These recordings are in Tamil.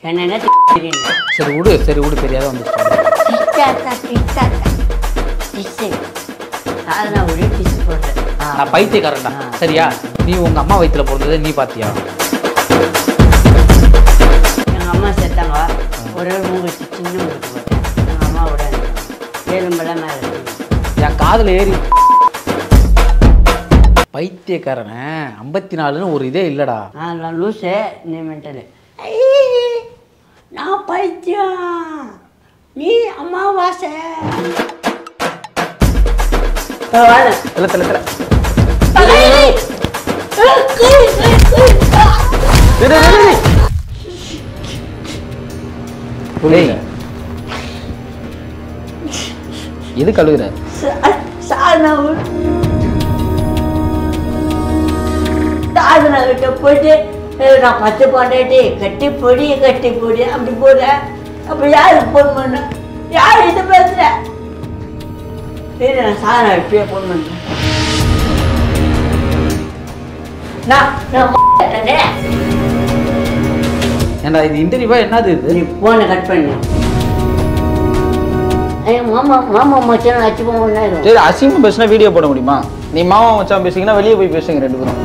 என்னென்ன தெரியும் சரி விடு சரி விடு தெரியாத வந்து டிஸ்டாட்டா டிஸ்டாட்டா டிஸ்ஸு சாதனா ஒரே டிஸ் போடுறேன் நான் பைத்தியக்காரன்டா ஆ. சரியா நீ உங்க அம்மா வயித்துல பிறந்ததை நீ பாத்தியா எங்கள் அம்மா செத்தாங்க ஒரே ஒரு மூங்குச்சி சின்ன மூங்குச்சி போட்டேன் எங்கள் அம்மாவோட எலும்பெல்லாம் மேலே இருக்கு. என் காதுல ஏறி பைத்தியக்காரனே ஐம்பத்தி நாலுன்னு ஒரு இதே இல்லடா ஆ நான் லூஸு நீ மென்டலு நான் பைத்தியம் நீ அம்மாவாசை வாழ இல்ல இல்ல இல்ல இரு, இரு, இரு. டேய். எது கழுவுற சாதனை கிட்ட போயிட்டு "ஏய், நான் பத்து பாண்டாட்டி கட்டி பொடி கட்டி பொடி அப்படி போடுறேன் அப்ப யாருக்கு ஃபோன் பண்ண யார் இது பேசுற சரி நான் சாதனை இப்பயே ஃபோன் பண்றேன் நான் நான் மாட்டேனே. ஏன்டா இது இன்டர்வியூவா என்னது இது நீ ஃபோனை கட் பண்ணு ஐயா மாமா மாமா மச்சான் அச்சு போங்க சரி அசிங்கம் பேசினா வீடியோ போட முடியுமா நீ மாமா மச்சான் பேசுங்கன்னா வெளியே போய் பேசுங்க ரெண்டு பேரும்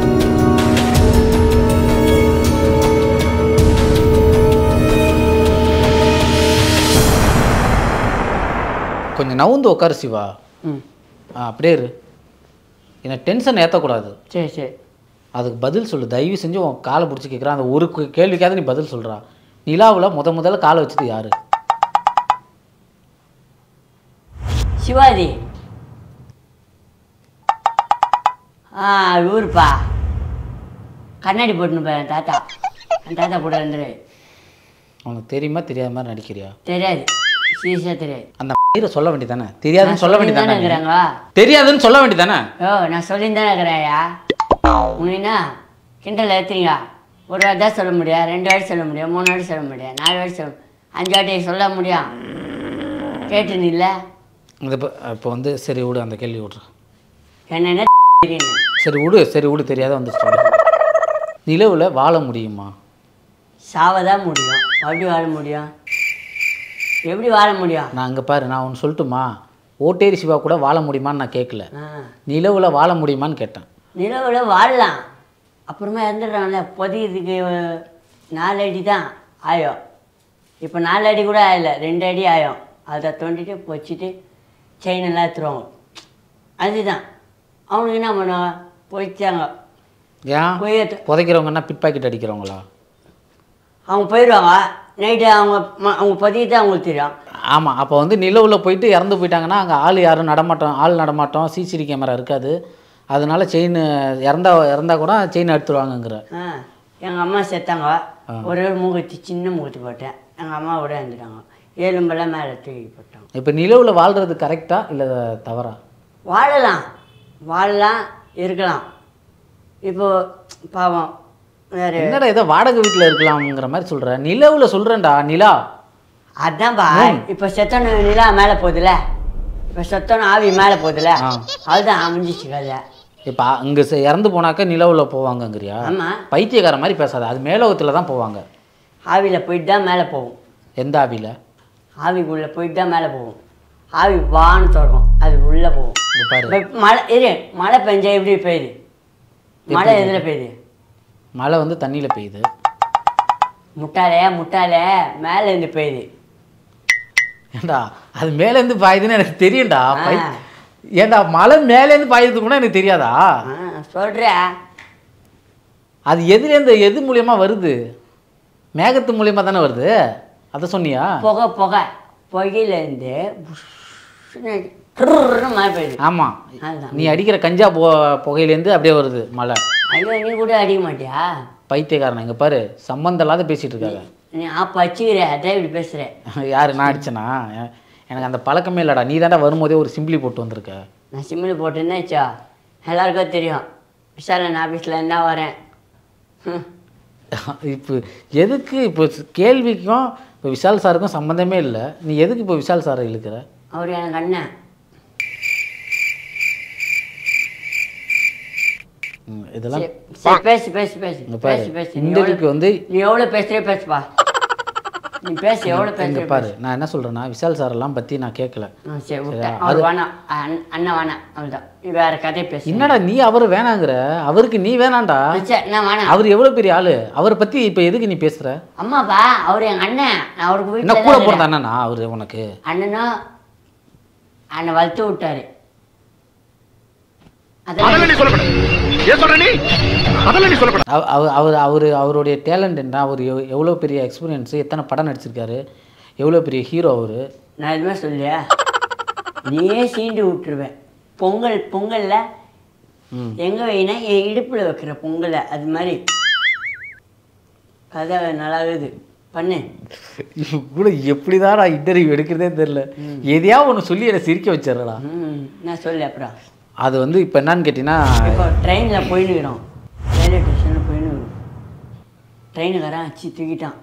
கொஞ்சம் நவுந்து உட்காரு சிவா ம் ஆ அப்படியே இரு என்னை டென்ஷன் ஏற்றக்கூடாது சரி சரி அதுக்கு பதில் சொல்லு தயவு செஞ்சு உன் காலை பிடிச்சி கேட்குறான் அந்த ஒரு கு- கேள்விக்காவது நீ பதில் சொல்கிறா நிலாவில் முத முதல்ல காலை வச்சது யாரு சிவாஜி ஆ ஊருப்பா கண்ணாடி போட்டுன்னு போய் என் தாத்தா என் தாத்தா கூட வந்துரு உனக்கு தெரியுமா தெரியாத மாதிரி நடிக்கிறியா தெரியாது சீரியஸாக தெரியாது அந்த மயிரை சொல்ல வேண்டியதானே தெரியாதுன்னு சொல்ல தானே வேண்டியதானே இருக்கிறாங்க தெரியாதுன்னு சொல்ல வேண்டியதானே ஓ நான் சொல்லியிருந்தானே இருக்கிறேன்யா உனா கிண்டல் ஏற்றுறீங்க ஒரு வாட்டி தான் சொல்ல முடியும் ரெண்டு வாட்டி சொல்ல முடியும் மூணு வாட்டி சொல்ல முடியும் நாலு வாட்டி சொல்ல அஞ்சு வாட்டி சொல்ல முடியும் கேட்டுன்னு இல்லை இது இப்போ இப்போ வந்து சரி விடு அந்த கேள்வி விட்ரு என்னென்ன தெரியும் சரி விடு சரி விடு தெரியாத வந்துச்சு விடு நிலவில் வாழ முடியுமா சாவதான் முடியும் எப்படி வாழ முடியும் எப்படி வாழ முடியும் நான் அங்கே பாரு நான் ஒன்று சொல்லட்டுமா ஓட்டேரி சிவா கூட வாழ முடியுமான்னு நான் கேட்கல ஆ நிலவில் வாழ முடியுமான்னு கேட்டேன் நிலவில் வாழலாம் அப்புறமா இறந்துடுறாங்கல்ல புதையதுக்கு நாலு அடி தான் ஆயம் இப்போ நாலு அடி கூட ஆகல ரெண்டு அடி ஆயம் அதை தோண்டிட்டு வச்சுட்டு செயின் எல்லாம் எடுத்துருவாங்க அதுதான் அவனுக்கு என்ன பண்ணுவாங்க போயிச்சாங்க ஏன் போய் எடுத்து- புதைக்கிறவங்கன்னா பிட் பாக்கெட் அடிக்கிறவங்களா அவங்க போயிடுவாங்க நைட்டு அவங்க ம- அவங்க பதியத்தை அவங்களுக்கு தெரியும் ஆமாம் அப்போ வந்து நிலவில் போயிட்டு இறந்து போயிட்டாங்கன்னா அங்கே ஆள் யாரும் நடமாட்டோம் ஆள் நடமாட்டோம் சிசிடி கேமரா இருக்காது அதனால செயின் இறந்தா இறந்தா கூட செயின் எடுத்துருவாங்கங்கிற ஆ எங்கள் அம்மா செத்தாங்க ஒரே ஒரு மூக்குத்தி சின்ன மூக்குத்தி போட்டேன் எங்கள் அம்மாவோட இருந்துட்டாங்க எலும்பெல்லாம் மேலே தூக்கி போட்டாங்க இப்போ நிலவில் வாழ்கிறது கரெக்டா இல்லை தவறா வாழலாம் வாழலாம் இருக்கலாம் இப்போ பாவம் வேறு என்னடா ஏதோ வாடகை வீட்டில் இருக்கலாம்ங்கிற மாதிரி சொல்கிற நிலவில் சொல்கிறேன்டா நிலா அதான்ப்பா இப்போ செத்தன நிலா மேலே போகுதுல இப்போ செத்தன ஆவி மேலே போகுதுல ஆ. அதுதான் அமைஞ்சிச்சு கதை இப்போ அங்கே இறந்து போனாக்க நிலவில் போவாங்கங்கிறியா ஆமாம் பைத்தியக்கார மாதிரி பேசாத அது மேலோகத்தில் தான் போவாங்க ஆவியில் போயிட்டு தான் மேலே போகும் எந்த ஆவியில் ஆவிக்குள்ளே போயிட்டு தான் மேலே போகும் ஆவி வான்னு திறக்கும் அது உள்ளே போகும் இங்க பாரு இப்ப மழை இரு மழை பெஞ்சா எப்படி பெய்யுது மழை எதில் பெய்யுது மழை வந்து தண்ணியில் பெய்யுது முட்டாளே முட்டாளே மேலேருந்து பெய்யுது ஏண்டா அது மேலேருந்து பாயுதுன்னு எனக்கு தெரியும்டா பை ஆ. ஏண்டா மழை மேலேருந்து பாயுது கூட எனக்கு தெரியாதா ஆ சொல்கிறேன் அது எதுலேருந்து எது மூலியமா வருது மேகத்து மூலியமா தானே வருது அதை சொன்னியா புகை புகை புகையிலேருந்து மழை பெய்யுது ஆமாம் அதுதான் நீ அடிக்கிற கஞ்சா போ புகையிலேருந்து அப்படியே வருது மழை ஐயோ நீ கூட அடிக்க மாட்டியா பைத்தியக்காரன் இங்கே பாரு சம்மந்தம் இல்லாத பேசிட்டு இருக்காங்க நீ ஆப்ப வச்சுக்கிற அதான் இப்படி பேசுகிற யார் நான் அடிச்சேனா எ- எனக்கு அந்த பழக்கமே இல்லைடா நீ தாண்டா வரும்போதே ஒரு சிம்பிளி போட்டு வந்திருக்க நான் சிம்மில் போட்டிருந்தேன் வச்சா எல்லாருக்கும் தெரியும் விஷாலன் ஆஃபீஸில் இருந்தா வரேன் ஹம். இப்போ எதுக்கு இப்போ கேள்விக்கும் இப்போ விஷால் சாருக்கும் சம்மந்தமே இல்லை நீ எதுக்கு இப்போ விஷால் சாரை இழுக்கிற அவர் எனக்கு அண்ணன் ம், இதெல்லாம் சரி, சரி பேசு பேசு பேசு இங்க பாரு, பேசு பேசு நீ இன்டர்வியூக்கு எவ்வளோ வந்து நீ எவ்வளோ பேசுகிறே பேசுப்பா நீ பேசு எவ்வளோ இங்க பேச பாரு நான் என்ன சொல்றேன்னா விஷால் சார் எல்லாம் பத்தி நான் கேட்கல ஆ, சரி விட்டேன் அவர் வேணாம் அண்ணன் அண்ணன் வேணாம் அவ்வளோதான் நீ வேற கதையை பேசு என்னடா நீ அவர் வேணாங்கிற அவருக்கு நீ வேணாம்டா சரி நான் வேணாம் அவர் எவ்வளவு பெரிய ஆளு அவரை பத்தி இப்ப எதுக்கு நீ பேசுற அம்மாப்பா அவர் எங்கள் அண்ணன் நான் அவருக்கு என்ன வீட்டில் கூட பிறந்த அண்ணனா அவரு உனக்கு அண்ணனும் அண்ணன் வளர்த்து விட்டாரு அதெல்லாம் அதெல்லாம் நீ சொல்லப்பட ஏன் சொல்ற நீ அதெல்லாம் நீ சொல்லப்பட அவ- அவர் அவர் அவர் அவருடைய டேலண்ட் என்ன அவர் எவ்- எவ்வளோ பெரிய எக்ஸ்பீரியன்ஸ் எத்தனை படம் நடிச்சிருக்காரு எவ்வளோ பெரிய ஹீரோ அவர் நான் எதுவுமே சொல்லியா நீயே சீண்டு விட்டுருவேன் பொங்கல் பொங்கல்ல ம் எங்க வைனா என் இடுப்புல வைக்கிற பொங்கலை அது மாதிரி கதை நல்லாகுது பண்ணு கூட எப்படிதான் நான் இன்டர்வியூ எடுக்கிறதே தெரியல எதையாவது ஒன்று சொல்லி என்னை சிரிக்க வச்சிடறா ம் நான் சொல்லு அப்புறம் அது வந்து இப்போ என்னன்னு கேட்டிங்கன்னா இப்போ ட்ரெயினில் போயின்னுக்கிறோம் ரயில்வே ஸ்டேஷனில் போயின்னுக்கிறோம் ட்ரெயினுக்காரன் அச்சு தூக்கிட்டான்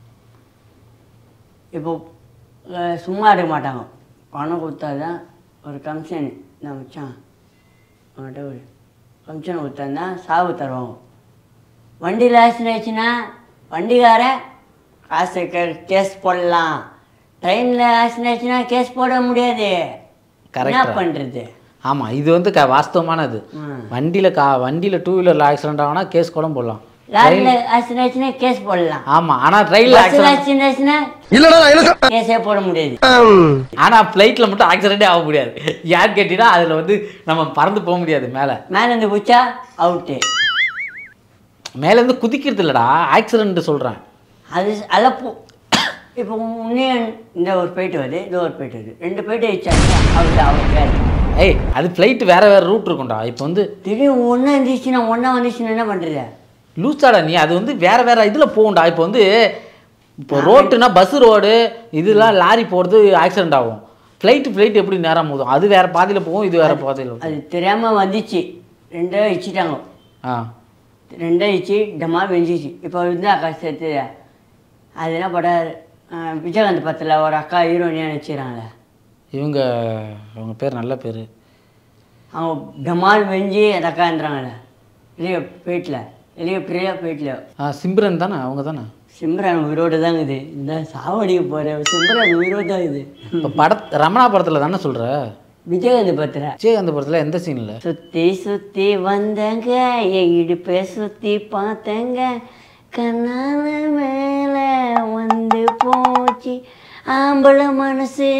இப்போ அஹ், சும்மா இருக்க மாட்டாங்க பணம் கொடுத்தாதான் ஒரு கமிஷன் நான் மச்சான் அவன்கிட்ட ஒரு கமிஷன் கொடுத்தாருந்தா சாவு தருவாங்க வண்டியில் ஆக்சிடென்ட் ஆச்சுன்னா வண்டிக்கார காசு கேஸ் போடலாம் ட்ரெயினில் ஆக்சிடென்ட் ஆச்சுன்னா கேஸ் போட முடியாது Correct. என்ன பண்ணுறது ஆமாம் இது வந்து க வாஸ்தவமானது ம். வண்டியில் கா வண்டியில் டூ வீலரில் ஆக்சிடென்ட் ஆகுனா கேஸ் கூட போடலாம் லாரியில் ஆக்சிடென்ட் ஆச்சுன்னா கேஸ் போடலாம் ஆமாம் ஆனால் ட்ரெயினில் பஸ்ஸில் ஆக்சிடென்ட் ஆக்சிடென்ட் ஆச்சுன்னா இல்லடா நான் என்ன சொ- கேஸே போட முடியாது ஆனால் ஃப்ளைட்டில் மட்டும் ஆக்சிடென்ட்டே ஆக முடியாது யார் கேட்டிங்கன்னா அதில் வந்து நம்ம பறந்து போக முடியாது மேலே மேலேருந்து குச்சா அவுட்டு மேலேருந்து குதிக்கிறது இல்லடா ஆக்சிடென்ட் சொல்கிறேன் அது அதெல்லாம் போ இப்போ உன்னே இந்த ஒரு போயிட்டு வருது இந்த ஒரு போயிட்டு வருது ரெண்டு போயிட்டு வச்சாங்க அவுட் அவுட் வேறு ஏய் அது ஃப்ளைட் வேறு வேறு ரூட் இருக்கும்டா இப்போ வந்து திடீர்னு ஒன்றா இருந்துச்சுன்னா ஒன்றா வந்துச்சுன்னா என்ன பண்ணுறது லூசாடா நீ அது வந்து வேற வேற இதில் போகும்டா இப்போ வந்து இப்போ ரோட்டுனா பஸ் ரோடு இதெல்லாம் லாரி போகிறது ஆக்சிடென்ட் ஆகும் ஃப்ளைட்டு ஃப்ளைட் எப்படி நேரம் போதும் அது வேற பாதையில் போகும் இது வேற பாதையில் போகும் அது தெரியாமல் வந்துச்சு ரெண்டே வச்சுட்டாங்க ஆ ரெண்டே வச்சு டமா வெஞ்சிச்சு இப்போ வந்து அக்கா சேர்த்து அது என்ன படம் விஜயகாந்த் படத்தில் ஒரு அக்கா ஹீரோனியாக வச்சுக்கிறாங்களே இவங்க அவங்க பேர் நல்ல பேர் அவங்க டமால் வெஞ்சி அந்த அக்கான்றாங்களே இல்லையோ போயிட்டில் இல்லையோ பிரியா போயிட்டில் ஆ சிம்ரன் தானே அவங்க தானே சிம்ரன் உயிரோடு தான் இது இந்த சாவடிக்கு போகிறேன் சிம்ரன் உயிரோடு தான் இது இப்போ பட ரமணா படத்தில் தானே சொல்கிற விஜயகாந்த் பத்திர விஜயகாந்த் படத்தில் எந்த சீனில் சுற்றி சுற்றி வந்தங்க என் இடுப்பை சுற்றி பார்த்தங்க கண்ணால மேலே வந்து போச்சு ஆம்பளை மனசு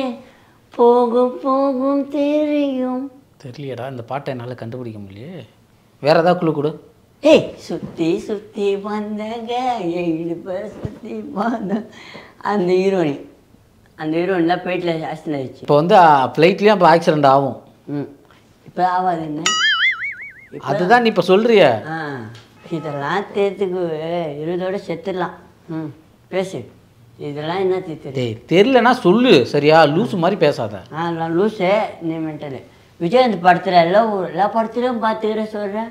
போகும் போகும் தெரியும் தெரியலையடா இந்த பாட்டை என்னால் கண்டுபிடிக்க முடியலையே வேற ஏதாவது குழு கொடு ஏய் சுற்றி சுற்றி வந்தங்க என் இடுப்பை சுற்றி வந்த அந்த ஹீரோனி அந்த ஹீரோயின்லாம் போயிட்டில் ஆக்சிடென்ட் ஆயிடுச்சு இப்போ வந்து ஃப்ளைட்லேயும் இப்போ ஆக்சிடென்ட் ஆகும் ம் இப்போ ஆகாது என்ன அதுதான் நீ இப்போ சொல்கிறிய ஆ இதெல்லாம் தேர்த்துக்கு இருபதோட செத்துடலாம் ம் பேசு இதெல்லாம் என்ன தேர்த்து டேய் தெரியலனா சொல்லு சரியா லூசு மாதிரி பேசாத ஆ நான் லூஸு நீ மென்டலு விஜயகாந்த் படத்தில் எல்லாம் ஊ- எல்லா படத்துலையும் பார்த்துக்கிற சொல்கிற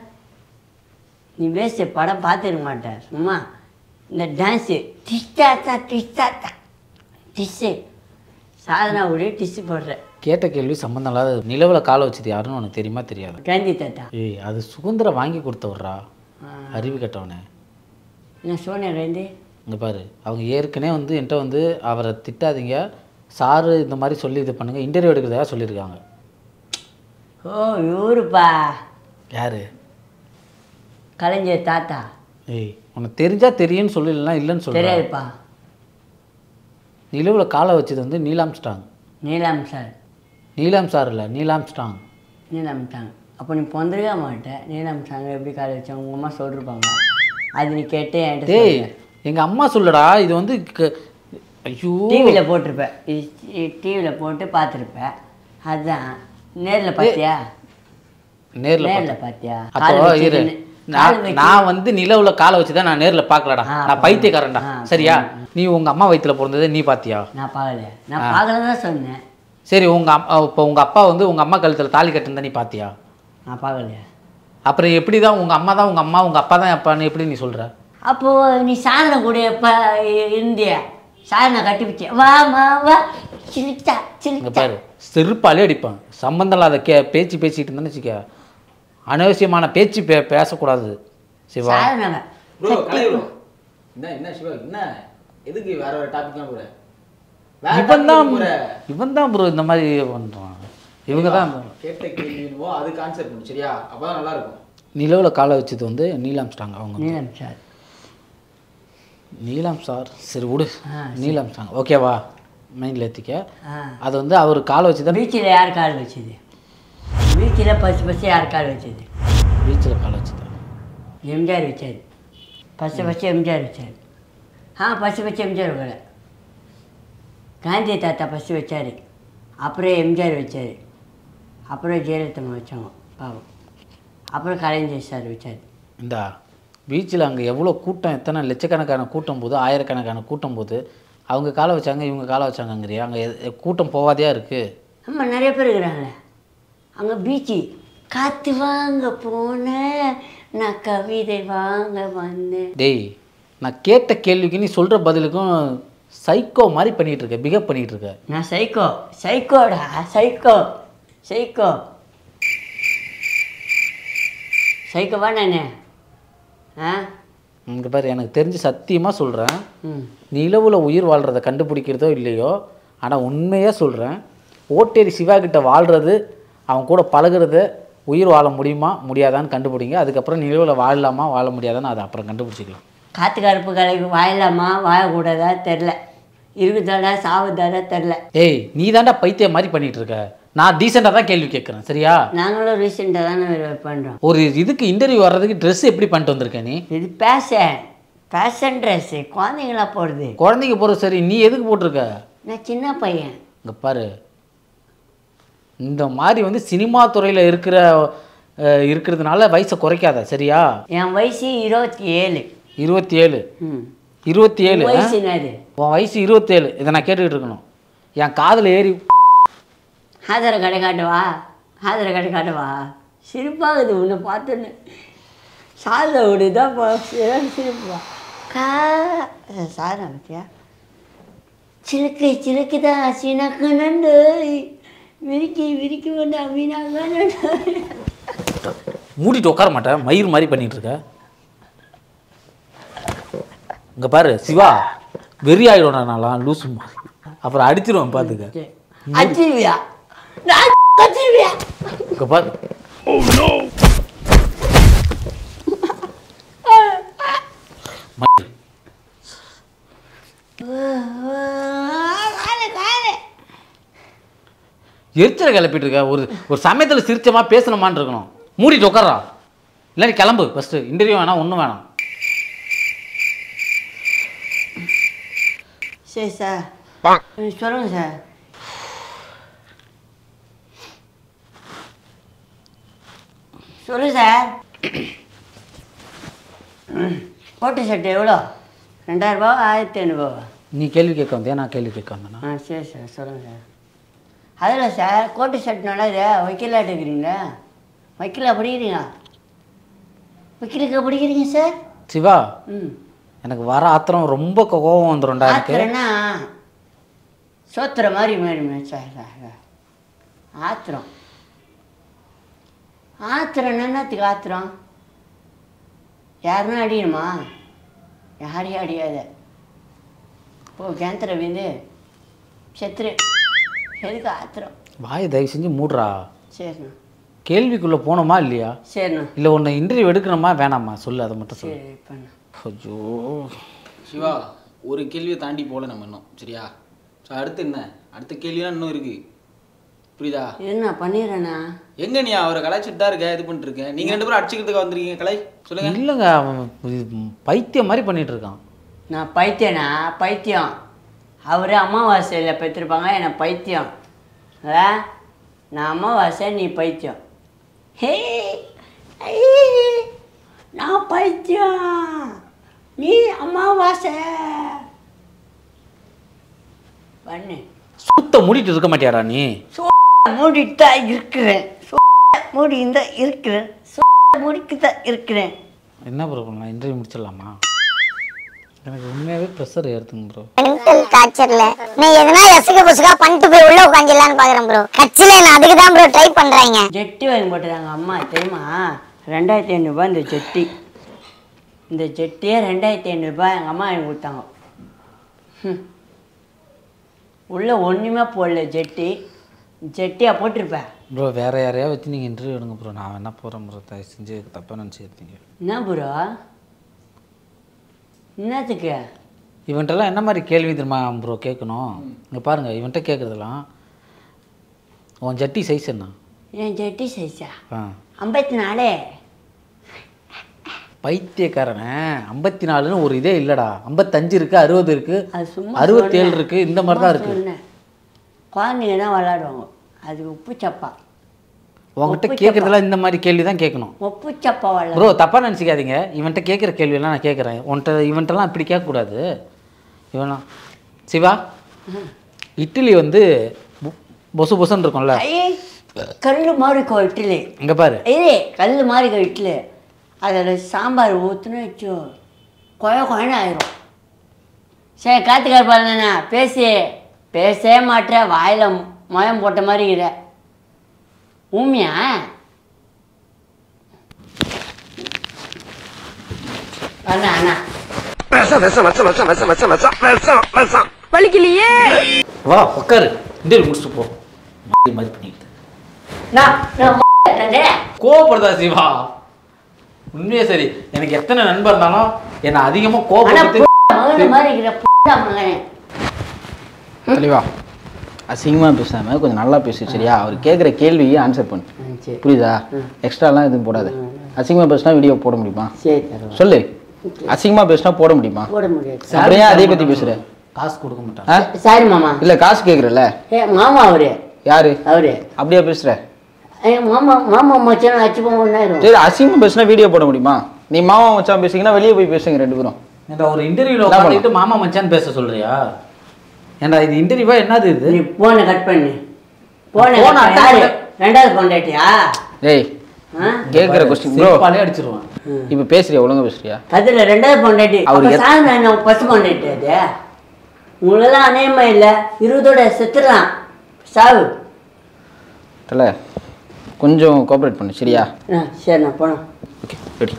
நீ பேசு படம் பார்த்துருக்க மாட்டேன் சும்மா இந்த டான்ஸு டிஸ்டாத்தா டிஸ்டாத்தா டிஸ்ஸு சாதனா கூட டிஸ்ஸு போடுற கேட்ட கேள்வி சம்மந்தம் இல்லாத நிலவில் காலை வச்சது யாருன்னு உனக்கு தெரியுமா தெரியாது காந்தி தாத்தா ஏய் அது சுதந்திரம் வாங்கி கொடுத்தவர்றா ஆ. அறிவு கெட்டவனே என்ன சோனியா காந்தி இங்கே பாரு அவங்க ஏற்கனவே வந்து என்கிட்ட வந்து அவரை திட்டாதீங்க சாரு இந்த மாதிரி சொல்லி இது பண்ணுங்க இன்டர்வியூ எடுக்கிறதா சொல்லியிருக்காங்க ஓ இவருப்பா யாரு கலைஞர் தாத்தா ஏய் உனக்கு தெரிஞ்சா தெரியும்னு சொல்லு இல்லைன்னா இல்லைன்னு சொல்கிறேன் தெரியாதுப்பா நிலவில் காலை வச்சது வந்து நீலாம் ஸ்டாங் நீலாம் சார் நீலாம் சார் இல்லை நீலாம் ஸ்டாங் நீலாம் சாங் அப்போ நீ பொந்திருக்க மாட்டேன் நீலாம் சாங் எப்படி காலை வச்சாங்க உங்கள் அம்மா சொல்லிருப்பாங்க அது நீ கேட்டு என்கிட்ட டேய் எங்கள் அம்மா சொல்லுடா இது வந்து க- ஐயோ டிவியில் போட்டிருப்பேன் டிவியில் போட்டு பார்த்துருப்பேன் அதுதான் நேரில் பார்த்தியா நேரில் நேரில் பார்த்தியா அப்போ கால் இரு வச்சு நான் கால் வச்சு நான் வந்து நிலவுல காலை வச்சு தான் நான் நேரில் பார்க்கலடா ஆ, நான் பைத்தியக்காரன்டா ஆ, சரியா நீ உங்க அம்மா வயித்துல பிறந்ததை நீ பாத்தியா நான் பார்க்கல நான் பார்க்கல தான் சொன்னேன் சரி உங்க அம்மா இப்போ உங்க அப்பா வந்து உங்க அம்மா கழுத்துல தாலி கட்டிருந்தா நீ பாத்தியா நான் பார்க்கலையா அப்புறம் எப்படி தான் உங்க அம்மா தான் உங்க அம்மா உங்க அப்பா தான் அப்பான்னு எப்படி நீ சொல்ற அப்போது நீ சாதனை கூட எப்போ இருந்திய சாதனை கட்டி வச்ச வா மா வா சிரிச்சா இங்க சிரிச்சா பாரு செருப்பாலே அடிப்பேன் சம்பந்தம் இல்லாத கே பேச்சு பேசிட்டு இருந்தேன்னு வச்சுக்க அனாவசியமான பேச்சு பே பேசக்கூடாது சிவா சாதனை ப்ரோ கலை ப்ரோ என்ன என்ன சிவா என்ன எதுக்கு வேற ஒரு டாபிக்லாம் போற இவன் தான் இவன் தான் ப்ரோ இந்த மாதிரி பண்ணுறான் இவங்க தான் கேட்ட கேள்வி என்னவோ அதுக்கு ஆன்சர் பண்ணு சரியா அப்பதான் நல்லா இருக்கும் நிலவில் காலை வச்சது வந்து நீலாம் ஸ்டாங் அவங்க நீலம் சார் நீலாம் சார் சரி விடு ஆ, நீலாம் ஸ்டாங் ஓகேவா மைண்டில் ஏற்றிக்க ஆ அது வந்து அவர் காலை வச்சு தான் பீச்சில் யார் கால் வச்சது பீச்சில் பசு பசு யார் கால் வச்சது பீச்சில் காலை வச்சு தான் எம்ஜிஆர் வச்சார் பச்சை பச்சை எம்ஜிஆர் வச்சார் ஆ பச்சை பச்சை எம்ஜிஆர் கூட காந்தி தாத்தா பசு வச்சார் அப்புறம் எம்ஜிஆர் வச்சார் அப்புறம் ஜெயலலிதா அம்மா வச்சாங்க பாவம் அப்புறம் கலைஞர் சார் வச்சார் இந்தா பீச்சில் அங்கே எவ்வளோ கூட்டம் எத்தனை லட்சக்கணக்கான கூட்டம் போது ஆயிரக்கணக்கான கூட்டம் போது அவங்க காலை வச்சாங்க இவங்க காலை வச்சாங்கங்கிறியா அங்கே எ- கூட்டம் போவாதையா இருக்குது ஆமாம் நிறைய பேர் இருக்கிறாங்களே அங்கே பீச்சு காற்று வாங்க போனேன் நான் கவிதை வாங்க வந்தேன் டேய் நான் கேட்ட கேள்விக்கு நீ சொல்கிற பதிலுக்கும் சைக்கோ மாதிரி பண்ணிகிட்டு இருக்க பிகப் பண்ணிகிட்டு இருக்க நான் சைக்கோ சைக்கோடா சைக்கோ சைக்கோ சைக்கோவா நானே ஆ இங்கே பாரு எனக்கு தெரிஞ்சு சத்தியமாக சொல்கிறேன் ம் நிலவில் உயிர் வாழ்கிறத கண்டுபிடிக்கிறதோ இல்லையோ ஆனால் உண்மையாக சொல்கிறேன் ஓட்டேரி சிவா கிட்ட வாழ்கிறது அவன் கூட பழகுறது உயிர் வாழ முடியுமா முடியாதான்னு கண்டுபிடிங்க அதுக்கப்புறம் நிலவில் வாழலாமா வாழ முடியாதான்னு அதை அப்புறம் கண்டுபிடிச்சிக்கலாம் காற்று கருப்பு கலைக்கு வாழலாமா வாழக்கூடாதா தெரில இருக்குதாடா சாவுதாடா தெரில ஏய் நீ தாண்டா பைத்தியம் மாதிரி பண்ணிட்டு இருக்க நான் டீசெண்டாக தான் கேள்வி கேட்குறேன் சரியா நாங்களும் ரீசெண்டாக தானே பண்ணுறோம் ஒரு இதுக்கு இன்டர்வியூ வர்றதுக்கு ட்ரெஸ் எப்படி பண்ணிட்டு வந்திருக்க நீ இது பேஷன் ஃபேஷன் ட்ரெஸ்ஸு குழந்தைங்களா போடுது குழந்தைங்க போகிறது சரி நீ எதுக்கு போட்டிருக்க நான் சின்ன பையன் இங்கே பாரு இந்த மாதிரி வந்து சினிமா துறையில் இருக்கிற அஹ், இருக்கிறதுனால வயசை குறைக்காத சரியா என் வயசு இருபத்தி ஏழு இருபத்தி ஏழு ம் இருபத்தி ஏழு உன் வயசு என்னது உன் வயசு இருபத்தேழு இதை நான் கேட்டுக்கிட்டு இருக்கணும் என் காதில் ஏறி ஆதார கடை காட்டுவா ஆதார கடை காட்டுவா சிரிப்பாகுது உன்னை பார்த்தோன்னு சாத விடுதான் சிரிப்பா கா சாதம் பத்தியா சிலுக்கு சிலுக்கு தான் சினக்கு நண்டு விரிக்கி விரிக்கி வந்து அமீனாக நண்டு மூடிட்டு உட்கார மாட்டேன் மயிர் மாதிரி பண்ணிட்டு இருக்க இங்க பாரு சிவா வெறி ஆயிடும்டா நான்லாம் லூசு மாதிரி அப்புறம் அடிச்சிருவேன் பார்த்துக்க அச்சிருவியா நான் அச்சிருவியா இங்க பாரு மயிர். காலை காலை எரிச்சலை கிளப்பிட்டு இருக்க ஒரு ஒரு சமயத்தில் சிரிச்சமா பேசணுமான்னு இருக்கணும் மூடிட்டு உட்காரா இல்லை நீ கிளம்பு ஃபஸ்ட்டு இன்டர்வியூ வேணாம் ஒன்றும் வேணாம் சரி சார் சொல்லுங்கள் சார் சொல்லு சார் கோட்டு சட்டை எவ்வளோ ரெண்டாயிரரூபா ஆயிரத்தி ஐநூறுபாவா நீ கேள்வி கேட்க வந்தியா நான் கேள்வி கேட்க வந்தேனா ஆ சரி சார் சொல்லுங்கள் சார் அதில் சார் கோட்டு ஷர்ட் நல்லது வக்கீலாட்டு இருக்கிறீங்களா வக்கீலா படிக்கிறீங்க வக்கீலுக்கு படிக்கிறீங்க சார் சிவா ம் எனக்கு வர ஆத்திரம் ரொம்ப கோபம் வந்துடும்டா எனக்கு ஆத்திரம்னா சோத்துற மாதிரி வேணுமே சார் சார் சார். ஆத்திரம் ஆத்திரம் என்னத்துக்கு ஆத்திரம் யாருன்னா அடியணுமா யாரையும் அடியாத போ கேந்திர வீந்து செத்துரு எதுக்கு ஆத்திரம் வாயை தயவு செஞ்சு மூடுறா சரிண்ணா கேள்விக்குள்ளே போனோமா இல்லையா சரிண்ணா இல்லை உன்னை இன்டர்வியூ எடுக்கணுமா வேணாமா சொல்லு அதை மட்டும் சொல்லு சரி பண்ணா ஐயோ சிவா ஒரு கேள்வியை தாண்டி போகல நம்ம இன்னும் சரியா ஸோ அடுத்து என்ன அடுத்த கேள்விலாம் இன்னும் இருக்கு புரியுதா இது நான் பண்ணிடுறேண்ணா எங்க நீ அவரை கலாய்ச்சிட்டு தான் இருக்க இது பண்ணிட்டு இருக்க நீங்க ரெண்டு பேரும் அடிச்சுக்கிறதுக்கு வந்திருக்கீங்க கலை சொல்லுங்க இல்லைங்க அவன் இது பைத்தியம் மாதிரி பண்ணிட்டு இருக்கான் நான் பைத்தியனா பைத்தியம் அவர் அமாவாசையில் பெற்றிருப்பாங்க என்னை பைத்தியம் ஆ? நான் அமாவாசை நீ பைத்தியம் ஹே ஐ, நான் பைத்தியம் நீ அமாவாசை பண்ணு சுத்த மூடிட்டு இருக்க மாட்டியாடா நீ மூடிட்டு தான் இருக்கிறேன் மூடி தான் இருக்கிறேன் மூடிக்கு தான் இருக்கிறேன் என்ன ப்ரோ பண்ணலாம் இன்டர்வியூ முடிச்சிடலாமா எனக்கு உண்மையாகவே ப்ரெஷர் ஏறுதுங்க ப்ரோ மென்டல் டார்ச்சர்ல நீ எதனா எசுக்கு புசுக்கா பண்ணிட்டு போய் உள்ள உட்காந்துலான்னு பாக்குறேன் ப்ரோ கட்சியில நான் அதுக்கு தான் ப்ரோ ட்ரை பண்றாங்க ஜெட்டி வாங்கி போட்டுருக்காங்க அம்மா தெரியுமா ரெண்டாயிரத்தி ஐநூறுரூபா இந்த ஜெட்டி இந்த ஜெட்டியே ரெண்டாயிரத்தி ஐநூறுரூபா எங்கள் அம்மா வாங்கி கொடுத்தாங்க உள்ள ஒன்றுமே போடல ஜெட்டி ஜெட்டியாக போட்டிருப்பேன் ப்ரோ வேற யாரையா வச்சு நீங்கள் இன்டர்வியூ எடுங்க ப்ரோ நான் வேணா போகிறேன் ப்ரோ தயவு செஞ்சு தப்பாக நினச்சிருந்தீங்க என்ன ப்ரோ என்னத்துக்கு இவன்ட்டெல்லாம் என்ன மாதிரி கேள்வி தெரியுமா ப்ரோ கேட்கணும் இங்கே பாருங்கள் இவன்ட்ட கேட்குறதெல்லாம் உன் ஜட்டி சைஸ் என்ன என் ஜெட்டி சைஸா ஆ ஐம்பத்தி நாலு பைத்தியக்காரனே ஐம்பத்தி நாலுன்னு ஒரு இதே இல்லைடா ஐம்பத்தஞ்சு இருக்கு அறுபது இருக்கு அது சும்மா அறுபத்தேழு சொன்னேன். இருக்கு இந்த மாதிரி தான் இருக்கு சொன்னேன். குழந்தைங்க தான் விளாடுவாங்க அது உப்பு சப்பா உங்ககிட்ட உப்பு கேட்குறதெல்லாம் இந்த மாதிரி கேள்வி தான் கேட்கணும் உப்பு சப்பா விளாடு ப்ரோ தப்பாக நினச்சிக்காதீங்க இவன்ட்ட கேட்குற கேள்வியெல்லாம் நான் கேட்குறேன் உன்ட்ட இவன்ட்டெல்லாம் இப்படி கேட்கக்கூடாது இவனா சிவா இட்லி வந்து பொ- பொசு பொசுன்னு இருக்கும்ல ஐயே கல் மாதிரி இருக்கும் இட்லி இங்கே பாரு இது கல் மாதிரி இருக்கும் இட்லி அதில் சாம்பார் ஊற்றுன்னு வச்சோ கொய கொயன்னு ஆயிரும் சரி காத்துக்கார் பாருங்கண்ணா பேசி பேசவே மாட்டேற வாயில் மயம் போட்ட மாதிரி இருக்கிற ஊமியா அண்ணா அண்ணா விஷம் விஷம் விஷம் விஷம் விஷம் விஷம் விஷம் விஷம் விஷம் வா உட்காரு இன்டர்வியூ முடிச்சுட்டு போ மாதிரி மாதிரி பண்ணிக்கிட்டு நான் நான் தந்தே கோவப்படுதா சிவா உண்மையே சரி எனக்கு எத்தனை நண்பர் இருந்தாலும் என்னை அதிகமாக ஆனா கோவப்படுத்து மகன் மாதிரி இருக்கிற புண்டா மகன் தெளிவா அசிங்கமாக பேசாமல் கொஞ்சம் நல்லா பேசு சரியா அவர் கேட்குற கேள்வியை ஆன்சர் பண்ணு ம், சரி புரியுதா எக்ஸ்ட்ராலாம் எதுவும் போடாது அசிங்கமாக பேசினா வீடியோ போட முடியுமா சரி தருவேன் சொல்லு அசிங்கமாக பேசினா போட முடியுமா போட முடியாது அப்புறம் ஏன் அதே பற்றி பேசுற காசு கொடுக்க மாட்டாங்க ஆ சாரி மாமா இல்லை காசு கேட்குறல ஏ மாமா அவரு யாரு அவரு அப்படியா பேசுற ஏ மாமா மாமா மச்சான் அச்சு போனாயிரும் சரி அசிங்கமாக பேசினா வீடியோ போட முடியுமா நீ மாமா மச்சான் பேசுங்கன்னா வெளியே போய் பேசுங்க ரெண்டு பேரும் ஏன்டா ஒரு இன்டர்வியூல என்ன உட்காந்துட்டு மாமா மச்சான் பேச சொல்றியா ஏன்டா இது இன்டர்வியூவா என்னது இது நீ போனை கட் பண்ணு போனை phone cut attend யாரு பண்ண- ரெண்டாவது பொண்டாட்டியா டேய் ஆ? கேட்குற கொஸ்டின் ப்ரோ செருப்பாலே அடிச்சிருவான் இப்போ பேசுறியா ஒழுங்கா பேசுறியா அதுல ரெண்டாவது பொண்டாட்டி அவரு அப்ப எத்- சாயந்தரம் என்ன பசு பொண்டாட்டி அது உங்களெல்லாம் அநேகமா இல்ல இருபதோட செத்துடலாம் சாவு தல கொஞ்சம் கோஆப்ரேட் பண்ணு சரியா ஆ, சரி நான் போனோம் ஓகே ரெடி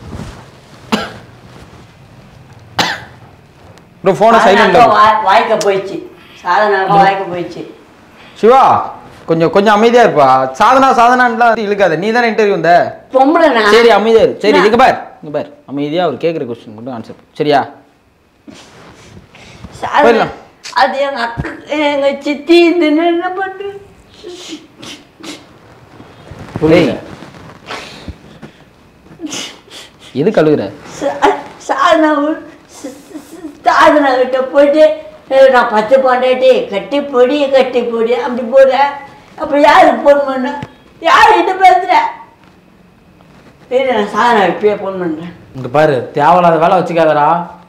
ப்ரோ ஃபோனை சைலண்ட்ல வாய்க்க போயிடுச்சு சாதனா வாய்க்க போயிடுச்சு சிவா கொஞ்சம் கொஞ்சம் அமைதியா இருப்பா சாதனா சாதனான்லாம் இழுக்காத நீ தானே இன்டர்வியூ வந்த பொம்பளை நான் சரி அமைதியா இரு சரி இதுக்கு பார் இங்க பார் அமைதியா அவர் கேட்குற கொஸ்டின் மட்டும் ஆன்சர் சரியா சாதனா போயிடலாம். அது எங்க அக்கா எங்க சித்தி இந்த என்ன பண்றது டேய் எது கழுகுற சா- சாதனா ஒரு- ச- ச- ச- சாதனா கிட்ட போயிட்டு "ஏய், நான் பத்து பொண்டாட்டி கட்டி பொடி கட்டி பொடி அப்படி போடுறேன் அப்புறம் யாருக்கு ஃபோன் பண்ண யார்கிட்ட பேசுற சரி நான் சாதனா இப்பயே ஃபோன் பண்றேன் இங்க பாரு தேவையில்லாத வேலை வச்சுக்காதடா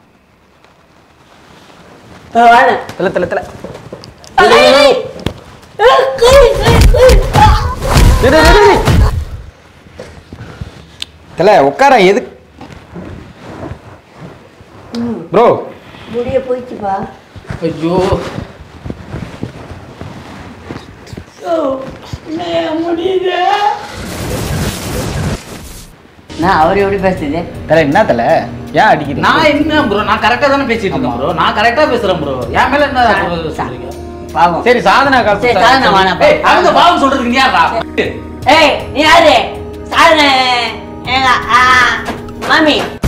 ஆ, வாடேன் தல தல தல ஏய், ஏய், கை, கை, கை. ஆ. டேய், டேய், டேய், டேய். தல உட்கார எது ப்ரோ முடிய போயிடுச்சுப்பா ஐயோ முடியுது நான் அவர் எப்படி பேசுது தல என்ன தல ஏன் அடிக்கிறீங்க நான் என்ன ப்ரோ நான் கரெக்டா தானே பேசிட்டு இருக்கேன் ப்ரோ நான் கரெக்டா பேசுறேன் ப்ரோ என் மேல என்ன bro சொல்றீங்க பாவம் சரி சாதனா கால் சரி, சாதனா வேணாம். ஏய் அவங்க பாவம் சொல்றதுக்கு யாரா ஏய் நீ யாரு சாதனை எங்க ஆ, மாமி